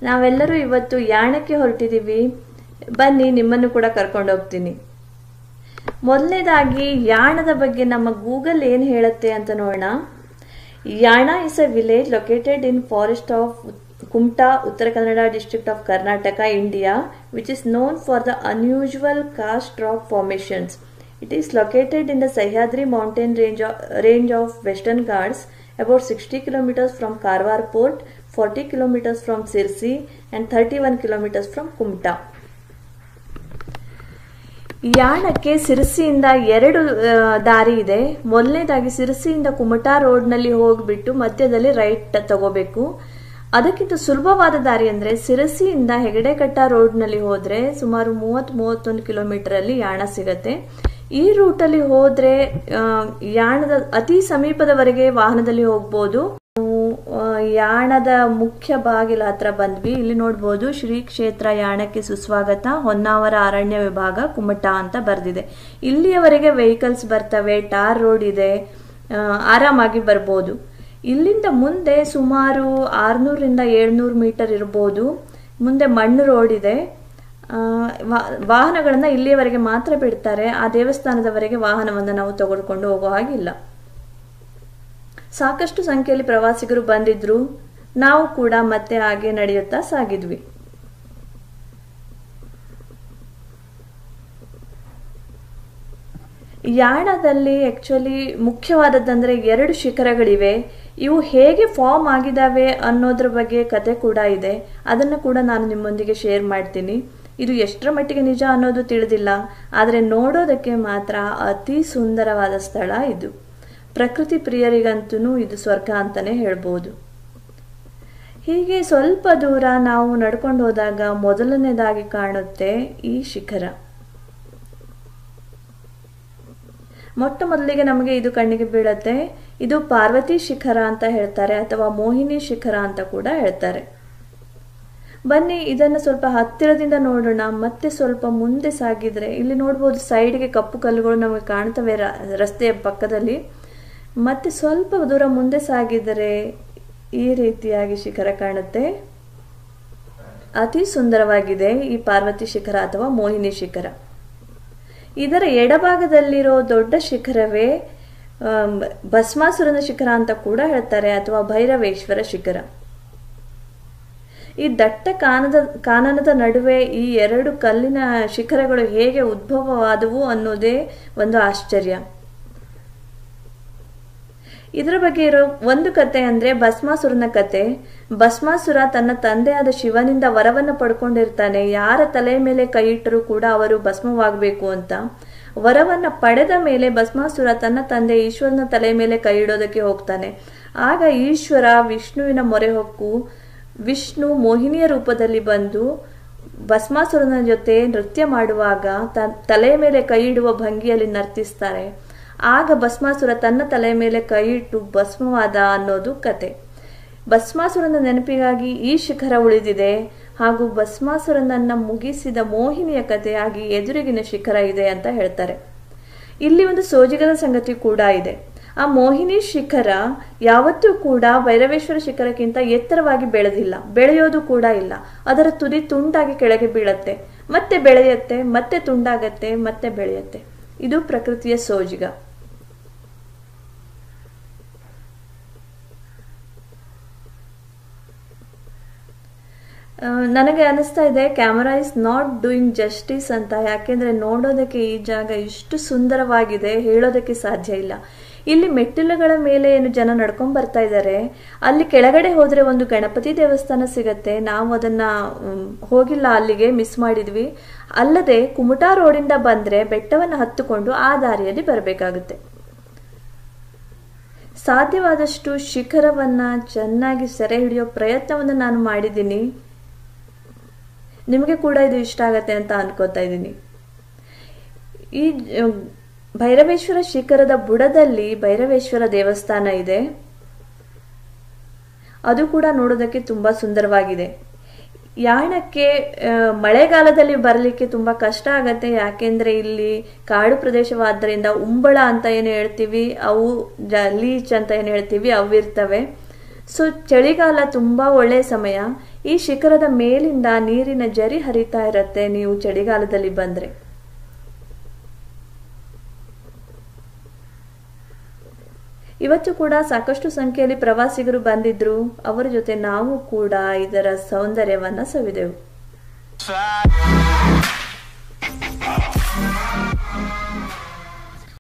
ನಾವೆಲ್ಲರೂ ಇವತ್ತು ಯಾಣಕ್ಕೆ ಹೊರಟಿದ್ದೀವಿ ಬನ್ನಿ ನಿಮ್ಮನ್ನು ಕೂಡ ಕರ್ಕೊಂಡು ಹೋಗ್ತೀನಿ ಮೊದಲನೇದಾಗಿ ಯಾಣದ ಬಗ್ಗೆ ನಮ್ಮ ಗೂಗಲ್ ಏನು ಹೇಳುತ್ತೆ ಅಂತ ನೋಡೋಣ Yana is a village located in forest of Kumta Uttara Kannada district of Karnataka India which is known for the unusual karst rock formations it is located in the Sahyadri mountain range range of Western Ghats about 60 kilometers from Karwar port, 40 kilometers from Sirsi and 31 kilometers from Kumta. ಯಾಣಕ್ಕೆ ಸಿರಸಿಯಿಂದ ಎರಡು ದಾರಿ ಇದೆ ಮೊದಲನೇದಾಗಿ ಸಿರಸಿಯಿಂದ ಕುಮಟಾ ರೋಡ್ನಲ್ಲಿ ಹೋಗ್ಬಿಟ್ಟು ಮಧ್ಯದಲ್ಲಿ right ತಗೋಬೇಕು ಅದಕ್ಕಿಂತ ಸುಲಭವಾದ ದಾರಿ ಅಂದ್ರೆ ಸಿರಸಿಯಿಂದ ಹೆಗಡೆಕಟ್ಟ ರೋಡ್ನಲ್ಲಿ ಹೋದ್ರೆ ಸುಮಾರು ಮೂವತ್ ಮೂವತ್ತೊಂದು ಕಿಲೋಮೀಟರ್ ಅಲ್ಲಿ ಯಾಣ ಸಿಗತ್ತೆ ಈ ರೂಟಲ್ಲಿ ಹೋದ್ರೆ ಯಾಣದ ಅತಿ ಸಮೀಪದವರೆಗೆ ವಾಹನದಲ್ಲಿ ಹೋಗ್ಬೋದು ಯಾಣದ ಮುಖ್ಯ ಬಾಗಿಲ ಹತ್ರ ಬಂದ್ವಿ ಇಲ್ಲಿ ನೋಡ್ಬೋದು ಶ್ರೀ ಕ್ಷೇತ್ರ ಯಾಣಕ್ಕೆ ಸುಸ್ವಾಗತ ಹೊನ್ನಾವರ ಅರಣ್ಯ ವಿಭಾಗ ಕುಮಟಾ ಅಂತ ಬರ್ದಿದೆ ಇಲ್ಲಿಯವರೆಗೆ ವೆಹಿಕಲ್ಸ್ ಬರ್ತವೆ ಟಾರ್ ರೋಡ್ ಇದೆ ಆರಾಮಾಗಿ ಬರ್ಬೋದು ಇಲ್ಲಿಂದ ಮುಂದೆ ಸುಮಾರು ಆರ್ನೂರಿಂದ ಏಳ್ನೂರು ಮೀಟರ್ ಇರ್ಬೋದು ಮುಂದೆ ಮಣ್ಣು ರೋಡ್ ಇದೆ ವಾಹನಗಳನ್ನ ಇಲ್ಲಿಯವರೆಗೆ ಮಾತ್ರ ಬಿಡ್ತಾರೆ ಆ ದೇವಸ್ಥಾನದವರೆಗೆ ವಾಹನವನ್ನು ನಾವು ತೆಗೆದುಕೊಂಡು ಹೋಗೋ ಹಾಗಿಲ್ಲ ಸಾಕಷ್ಟು ಸಂಖ್ಯೆಯಲ್ಲಿ ಪ್ರವಾಸಿಗರು ಬಂದಿದ್ರು ನಾವು ಕೂಡ ಮತ್ತೆ ಹಾಗೆ ನಡೆಯುತ್ತಾ ಸಾಗಿದ್ವಿ ಯಾಣದಲ್ಲಿ ಆಕ್ಚುಲಿ ಮುಖ್ಯವಾದದ್ದಂದ್ರೆ ಎರಡು ಶಿಖರಗಳಿವೆ ಇವು ಹೇಗೆ ಫಾರ್ಮ್ ಆಗಿದಾವೆ ಅನ್ನೋದ್ರ ಬಗ್ಗೆ ಕತೆ ಕೂಡ ಇದೆ ಅದನ್ನು ಕೂಡ ನಾನು ನಿಮ್ಮೊಂದಿಗೆ ಶೇರ್ ಮಾಡ್ತೀನಿ ಇದು ಎಷ್ಟರ ಮಟ್ಟಿಗೆ ನಿಜ ಅನ್ನೋದು ತಿಳಿದಿಲ್ಲ ಆದರೆ ನೋಡೋದಕ್ಕೆ ಮಾತ್ರ ಅತಿ ಸುಂದರವಾದ ಸ್ಥಳ ಇದು ಪ್ರಕೃತಿ ಪ್ರಿಯರಿಗಂತೂ ಇದು ಸ್ವರ್ಗ ಅಂತಾನೆ ಹೇಳ್ಬೋದು ಹೀಗೆ ಸ್ವಲ್ಪ ದೂರ ನಾವು ನಡ್ಕೊಂಡು ಹೋದಾಗ ಮೊದಲನೇದಾಗಿ ಕಾಣುತ್ತೆ ಈ ಶಿಖರ ಮೊಟ್ಟ ಮೊದಲಿಗೆ ನಮಗೆ ಇದು ಕಣ್ಣಿಗೆ ಬೀಳತ್ತೆ ಇದು ಪಾರ್ವತಿ ಶಿಖರ ಅಂತ ಹೇಳ್ತಾರೆ ಅಥವಾ ಮೋಹಿನಿ ಶಿಖರ ಅಂತ ಕೂಡ ಹೇಳ್ತಾರೆ ಬನ್ನಿ ಇದನ್ನು ಸ್ವಲ್ಪ ಹತ್ತಿರದಿಂದ ನೋಡೋಣ ಮತ್ತೆ ಸ್ವಲ್ಪ ಮುಂದೆ ಸಾಗಿದ್ರೆ ಇಲ್ಲಿ ನೋಡ್ಬೋದು ಸೈಡ್ಗೆ ಕಪ್ಪು ಕಲ್ಲುಗಳು ನಮಗೆ ಕಾಣ್ತವೆ ರಸ್ತೆಯ ಪಕ್ಕದಲ್ಲಿ ಮತ್ತೆ ಸ್ವಲ್ಪ ದೂರ ಮುಂದೆ ಸಾಗಿದರೆ ಈ ರೀತಿಯಾಗಿ ಶಿಖರ ಕಾಣುತ್ತೆ ಅತಿ ಸುಂದರವಾಗಿದೆ ಈ ಪಾರ್ವತಿ ಶಿಖರ ಅಥವಾ ಮೋಹಿನಿ ಶಿಖರ ಇದರ ಎಡಭಾಗದಲ್ಲಿರೋ ದೊಡ್ಡ ಶಿಖರವೇ ಭಸ್ಮಾಸುರನ ಶಿಖರ ಅಂತ ಕೂಡ ಹೇಳ್ತಾರೆ ಅಥವಾ ಭೈರವೇಶ್ವರ ಶಿಖರ ಈ ದಟ್ಟ ಕಾನದ ಕಾನನದ ನಡುವೆ ಈ ಎರಡು ಕಲ್ಲಿನ ಶಿಖರಗಳು ಹೇಗೆ ಉದ್ಭವವಾದವು ಅನ್ನೋದೇ ಒಂದು ಆಶ್ಚರ್ಯ ಇದರ ಬಗ್ಗೆ ಇರೋ ಒಂದು ಕತೆ ಅಂದ್ರೆ ಭಸ್ಮಾಸುರನ ಕತೆ ಭಸ್ಮಾಸುರ ತನ್ನ ತಂದೆಯಾದ ಶಿವನಿಂದ ವರವನ್ನು ಪಡ್ಕೊಂಡಿರ್ತಾನೆ ಯಾರ ತಲೆ ಮೇಲೆ ಕೈ ಇಟ್ಟರೂ ಕೂಡ ಅವರು ಭಸ್ಮವಾಗಬೇಕು ಅಂತ ವರವನ್ನ ಪಡೆದ ಮೇಲೆ ಭಸ್ಮಾಸುರ ತನ್ನ ತಂದೆ ಈಶ್ವರನ ತಲೆ ಮೇಲೆ ಕೈ ಇಡೋದಕ್ಕೆ ಹೋಗ್ತಾನೆ ಆಗ ಈಶ್ವರ ವಿಷ್ಣುವಿನ ಮೊರೆ ಹೊಕ್ಕು ವಿಷ್ಣು ಮೋಹಿನಿಯ ರೂಪದಲ್ಲಿ ಬಂದು ಭಸ್ಮಾಸುರನ ಜೊತೆ ನೃತ್ಯ ಮಾಡುವಾಗ ತಲೆ ಮೇಲೆ ಕೈ ಇಡುವ ಭಂಗಿಯಲ್ಲಿ ನರ್ತಿಸ್ತಾರೆ ಆಗ ಭಸ್ಮಾಸುರ ತನ್ನ ತಲೆ ಮೇಲೆ ಕೈ ಇಟ್ಟು ಭಸ್ಮವಾದ ಅನ್ನೋದು ಕತೆ ಭಸ್ಮಾಸುರನ ನೆನಪಿಗಾಗಿ ಈ ಶಿಖರ ಉಳಿದಿದೆ ಹಾಗೂ ಭಸ್ಮಾಸುರನನ್ನ ಮುಗಿಸಿದ ಮೋಹಿನಿಯ ಕಥೆಯಾಗಿ ಎದುರಿಗಿನ ಶಿಖರ ಇದೆ ಅಂತ ಹೇಳ್ತಾರೆ ಇಲ್ಲಿ ಒಂದು ಸೋಜಿಗದ ಸಂಗತಿ ಕೂಡ ಇದೆ ಆ ಮೋಹಿನಿ ಶಿಖರ ಯಾವತ್ತೂ ಕೂಡ ಭೈರವೇಶ್ವರ ಶಿಖರಕ್ಕಿಂತ ಎತ್ತರವಾಗಿ ಬೆಳೆದಿಲ್ಲ ಬೆಳೆಯೋದು ಕೂಡ ಇಲ್ಲ ಅದರ ತುದಿ ತುಂಡಾಗಿ ಕೆಳಗೆ ಬೀಳತ್ತೆ ಮತ್ತೆ ಬೆಳೆಯತ್ತೆ ಮತ್ತೆ ತುಂಡಾಗತ್ತೆ ಮತ್ತೆ ಬೆಳೆಯತ್ತೆ ಇದು ಪ್ರಕೃತಿಯ ಸೋಜಿಗ ನನಗೆ ಅನಿಸ್ತಾ ಇದೆ camera is not doing justice ಅಂತ ಯಾಕೆಂದ್ರೆ ನೋಡೋದಕ್ಕೆ ಈ ಜಾಗ ಇಷ್ಟು ಸುಂದರವಾಗಿದೆ ಹೇಳೋದಕ್ಕೆ ಸಾಧ್ಯ ಇಲ್ಲ ಇಲ್ಲಿ ಮೆಟ್ಟಿಲುಗಳ ಮೇಲೆ ಏನು ಜನ ನಡ್ಕೊಂಡ್ ಬರ್ತಾ ಇದ್ದಾರೆ ಅಲ್ಲಿ ಕೆಳಗಡೆ ಹೋದ್ರೆ ಒಂದು ಗಣಪತಿ ದೇವಸ್ಥಾನ ಸಿಗತ್ತೆ ನಾವು ಅದನ್ನ ಹೋಗಿಲ್ಲ ಅಲ್ಲಿಗೆ ಮಿಸ್ ಮಾಡಿದ್ವಿ ಅಲ್ಲದೆ ಕುಮಟಾ ರೋಡಿಂದ ಬಂದ್ರೆ ಬೆಟ್ಟವನ್ನು ಹತ್ತುಕೊಂಡು ಆ ದಾರಿಯಲ್ಲಿ ಬರಬೇಕಾಗುತ್ತೆ ಸಾಧ್ಯವಾದಷ್ಟು ಶಿಖರವನ್ನ ಚೆನ್ನಾಗಿ ಸೆರೆ ಹಿಡಿಯೋ ಪ್ರಯತ್ನವನ್ನು ನಾನು ಮಾಡಿದ್ದೀನಿ ನಿಮಗೆ ಕೂಡ ಇದು ಇಷ್ಟ ಆಗತ್ತೆ ಅಂತ ಅನ್ಕೋತಾ ಇದ್ದೀನಿ ಈ ಭೈರವೇಶ್ವರ ಶಿಖರದ ಬುಡದಲ್ಲಿ ಭೈರವೇಶ್ವರ ದೇವಸ್ಥಾನ ಇದೆ ಅದು ಕೂಡ ನೋಡೋದಕ್ಕೆ ತುಂಬಾ ಸುಂದರವಾಗಿದೆ ಯಾಣಕ್ಕೆ ಮಳೆಗಾಲದಲ್ಲಿ ಬರಲಿಕ್ಕೆ ತುಂಬಾ ಕಷ್ಟ ಆಗತ್ತೆ ಯಾಕೆಂದ್ರೆ ಇಲ್ಲಿ ಕಾಡು ಪ್ರದೇಶವಾದ್ದರಿಂದ ಉಂಬಳ ಅಂತ ಏನು ಹೇಳ್ತೀವಿ ಅವು ಲೀಚ್ ಅಂತ ಏನು ಹೇಳ್ತೀವಿ ಅವು ಇರ್ತವೆ ಸೊ ಚಳಿಗಾಲ ತುಂಬಾ ಒಳ್ಳೆಯ ಸಮಯ ಈ ಶಿಖರದ ಮೇಲಿಂದ ನೀರಿನ ಜರಿ ಹರಿತಾ ಇರತ್ತೆ ನೀವು ಚಳಿಗಾಲದಲ್ಲಿ ಬಂದ್ರೆ ಇವತ್ತು ಕೂಡ ಸಾಕಷ್ಟು ಸಂಖ್ಯೆಯಲ್ಲಿ ಪ್ರವಾಸಿಗರು ಬಂದಿದ್ರು ಅವರ ಜೊತೆ ನಾವು ಕೂಡ ಇದರ ಸೌಂದರ್ಯವನ್ನ ಸವಿದೆವು